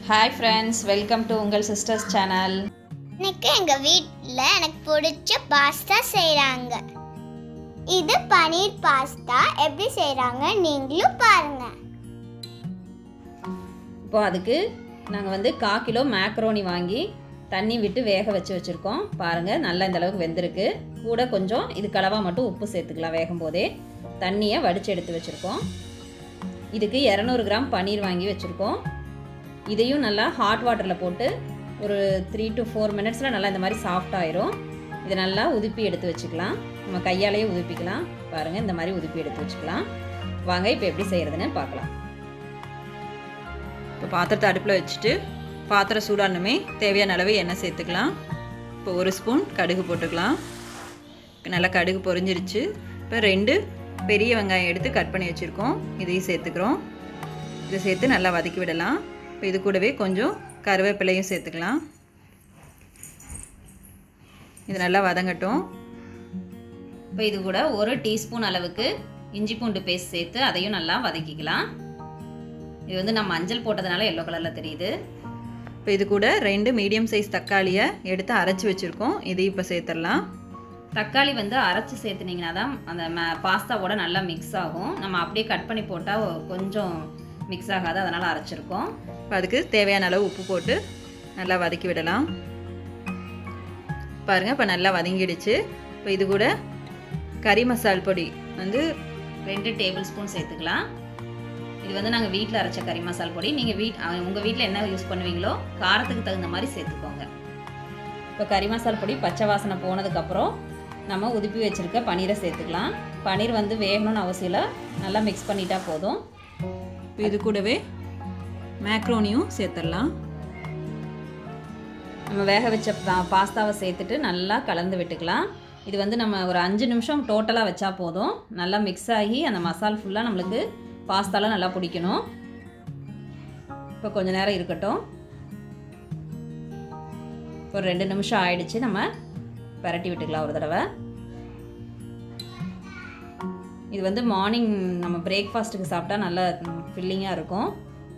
hi friends welcome to உங்கள் sisters channel எனக்கு எங்கள் வீட்டில் எனக்கு பிடிச்ச பாஸ்தா செய்கிறாங்க இது பனீர் பாஸ்தா எப்படி செய்கிறாங்க நீங்களும் பாருங்க இப்போ அதுக்கு நாங்கள் வந்து கா கிலோ மேக்ரோனி வாங்கி தண்ணி விட்டு வேக வச்சு வச்சுருக்கோம் பாருங்கள் நல்லா இந்த அளவுக்கு வெந்திருக்கு கூட கொஞ்சம் இது கலவா மட்டும் உப்பு சேர்த்துக்கலாம் வேகும் போதே தண்ணியை வடித்து எடுத்து வச்சுருக்கோம் இதுக்கு இரநூறு கிராம் பன்னீர் வாங்கி வச்சுருக்கோம் இதையும் நல்லா ஹாட் வாட்டரில் போட்டு ஒரு த்ரீ டு ஃபோர் மினிட்ஸில் நல்லா இந்த மாதிரி சாஃப்ட் ஆயிரும் இதை நல்லா உதுப்பி எடுத்து வச்சுக்கலாம் நம்ம கையாலேயே உதுப்பிக்கலாம் பாருங்கள் இந்த மாதிரி உதுப்பி எடுத்து வச்சுக்கலாம் வாங்க இப்போ எப்படி செய்கிறதுன்னு பார்க்கலாம் இப்போ பாத்திரத்தை அடுப்பில் வச்சுட்டு பாத்திரம் சூடானுமே தேவையான அளவு எண்ணெய் சேர்த்துக்கலாம் இப்போ ஒரு ஸ்பூன் கடுகு போட்டுக்கலாம் இப்போ நல்லா கடுகு பொரிஞ்சிருச்சு இப்போ ரெண்டு பெரிய வெங்காயம் எடுத்து கட் பண்ணி வச்சுருக்கோம் இதையும் சேர்த்துக்கிறோம் இதை சேர்த்து நல்லா வதக்கி விடலாம் இப்போ இது கூடவே கொஞ்சம் கருவேப்பிலையும் சேர்த்துக்கலாம் இது நல்லா வதங்கட்டும் இப்போ இது கூட ஒரு டீஸ்பூன் அளவுக்கு இஞ்சி பூண்டு பேஸ்ட் சேர்த்து அதையும் நல்லா வதக்கிக்கலாம் இது வந்து நம்ம மஞ்சள் போட்டதுனால எல்லோ கலரில் தெரியுது இப்போ இது கூட ரெண்டு மீடியம் சைஸ் தக்காளியை எடுத்து அரைச்சி வச்சுருக்கோம் இதையும் இப்போ சேர்த்துடலாம் தக்காளி வந்து அரைச்சி சேர்த்துனீங்கன்னா தான் அந்த ம பாஸ்தாவோட நல்லா மிக்ஸ் ஆகும் நம்ம அப்படியே கட் பண்ணி போட்டால் கொஞ்சம் மிக்ஸ் ஆகாது அதனால் அரைச்சிருக்கோம் இப்போ அதுக்கு தேவையான அளவு உப்பு போட்டு நல்லா வதக்கி விடலாம் பாருங்கள் இப்போ நல்லா வதங்கிடுச்சு இப்போ இது கூட கறி மசால் பொடி வந்து ரெண்டு டேபிள் ஸ்பூன் சேர்த்துக்கலாம் இது வந்து நாங்கள் வீட்டில் அரைச்ச கறி மசால் பொடி நீங்கள் வீட் உங்கள் வீட்டில் என்ன யூஸ் பண்ணுவீங்களோ காரத்துக்கு தகுந்த மாதிரி சேர்த்துக்கோங்க இப்போ கறி மசால் பொடி பச்சை வாசனை போனதுக்கப்புறம் நம்ம உதுப்பி வச்சுருக்க பன்னீரை சேர்த்துக்கலாம் பன்னீர் வந்து வேகணும்னு அவசியம் இல்லை நல்லா மிக்ஸ் பண்ணிட்டா போதும் இப்போ இது கூடவே மேக்ரோனியும் சேர்த்துடலாம் நம்ம வேக வச்ச பா- பாஸ்தாவை சேர்த்துட்டு நல்லா கலந்து விட்டுக்கலாம் இது வந்து நம்ம ஒரு அஞ்சு நிமிஷம் டோட்டலாக வச்சா போதும் நல்லா மிக்ஸ் ஆகி அந்த மசால் ஃபுல்லாக நம்மளுக்கு பாஸ்தாலாம் நல்லா பிடிக்கணும் இப்போ கொஞ்ச நேரம் இருக்கட்டும் ஒரு ரெண்டு நிமிஷம் ஆயிடுச்சு நம்ம பரட்டி விட்டுக்கலாம் ஒரு தடவை இது வந்து மார்னிங் நம்ம பிரேக்ஃபாஸ்ட்டுக்கு சாப்பிட்டா நல்லா ஃபில்லிங்காக இருக்கும்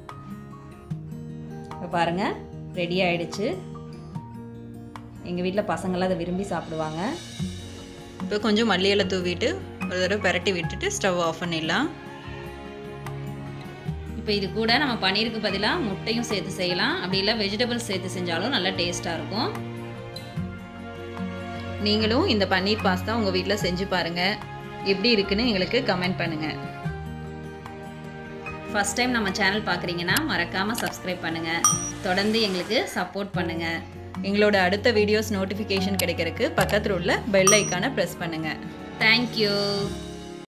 இப்போ பாருங்கள் ரெடி ஆயிடுச்சு எங்கள் வீட்டில் பசங்கள்லாம் அதை விரும்பி சாப்பிடுவாங்க இப்போ கொஞ்சம் மல்லி இலை தூவிட்டு ஒரு தடவை பரட்டி விட்டுட்டு ஸ்டவ் ஆஃப் பண்ணிடலாம் இப்போ இது கூட நம்ம பன்னீருக்கு பதிலாக முட்டையும் சேர்த்து செய்யலாம் அப்படி இல்லை வெஜிடபிள்ஸ் சேர்த்து செஞ்சாலும் நல்லா டேஸ்ட்டாக இருக்கும் நீங்களும் இந்த பன்னீர் பாஸ்தா உங்கள் வீட்டில் செஞ்சு பாருங்கள் எப்படி இருக்குன்னு எங்களுக்கு கமெண்ட் பண்ணுங்கள் ஃபஸ்ட் டைம் நம்ம சேனல் பார்க்குறீங்கன்னா மறக்காமல் சப்ஸ்கிரைப் பண்ணுங்கள் தொடர்ந்து எங்களுக்கு சப்போர்ட் பண்ணுங்கள் எங்களோட அடுத்த வீடியோஸ் நோட்டிஃபிகேஷன் கிடைக்கிறதுக்கு பக்கத்தில் உள்ள பெல் ஐக்கானை ப்ரெஸ் பண்ணுங்கள் தேங்க்யூ